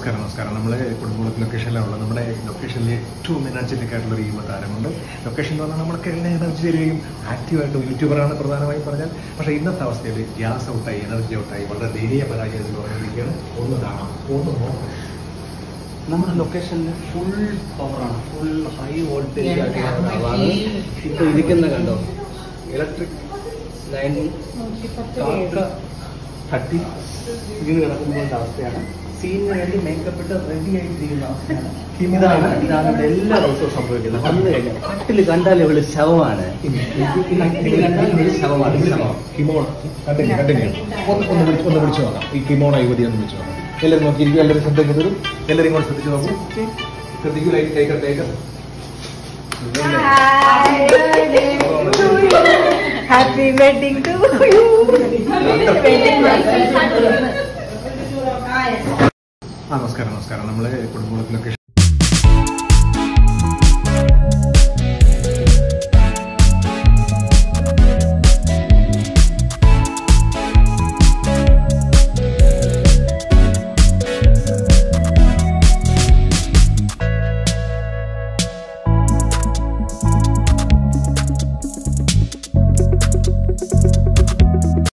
നമസ്കാരം നമസ്കാരം നമ്മൾ കുടുംബകുളത്ത് ലൊക്കേഷനിലുള്ള നമ്മുടെ ലൊക്കേഷനിൽ ഏറ്റവും എനർജറ്റിക് ആയിട്ടുള്ള ഒരു യുവ താരമുണ്ട് ലൊക്കേഷൻ എന്ന് പറഞ്ഞാൽ നമ്മൾക്ക് എല്ലാം എനർജി തരികയും ആക്റ്റീവായിട്ട് യൂട്യൂബറാണ് പ്രധാനമായും പറഞ്ഞാൽ പക്ഷേ ഇന്നത്തെ അവസ്ഥയിൽ ഗ്യാസ് ഔട്ടായി എനർജി ഔട്ടായി വളരെ ദയനീയ പരാജയത്തിൽ പറഞ്ഞിരിക്കുകയാണ് ഒന്ന് കാണാം ഒന്ന് നോക്കാം നമ്മുടെ ലൊക്കേഷനിൽ ഫുൾ പവറാണ് ഫുൾ ഹൈ വോൾട്ടേജ് Yeah, ആയിട്ടുള്ള yeah. ആളാണ് ഇപ്പൊ ഇരിക്കുന്ന കണ്ടോ ഇലക്ട്രിക് ലൈൻ കാക്ക തട്ടി വീണ് കിടക്കുമ്പോഴത്തെ അവസ്ഥയാണ് സീനിന് വേണ്ടി മേക്കപ്പ് ഇട്ട് റെഡി ആയിട്ടിരിക്കുന്ന അവസ്ഥയാണ് ഇതാണ് ഇതാണ് ഇവിടെ എല്ലാ ദിവസവും സംഭവിക്കുന്നത് വന്നു കഴിഞ്ഞാൽ കട്ടിൽ കണ്ടാൽ ഇവള് ശവമാണ് കട്ടിൽ കണ്ടാൽ ഇവള് ശവമാണ് ശവം കിമോൺ കണ്ടിന്യൂ കണ്ടിന്യൂ ഒന്ന് ഒന്ന് വിളിച്ച് ഒന്ന് വിളിച്ചു നോക്കാം ഈ കിമോണ യുവതി ഒന്ന് വിളിച്ചു നോക്കാം എല്ലാവരും നോക്കിയിരിക്കും എല്ലാവരും ശ്രദ്ധയ്ക്ക് തരും എല്ലാവരും ഇങ്ങോട്ട് ശ്രദ്ധിച്ചു നോക്കൂ ശ്രദ്ധിക്കൂ light taker taker happy wedding to you ആ നമസ്കാരം നമസ്കാരം നമ്മൾ കുടുംബകുളത്ത് ലൊക്കേഷൻ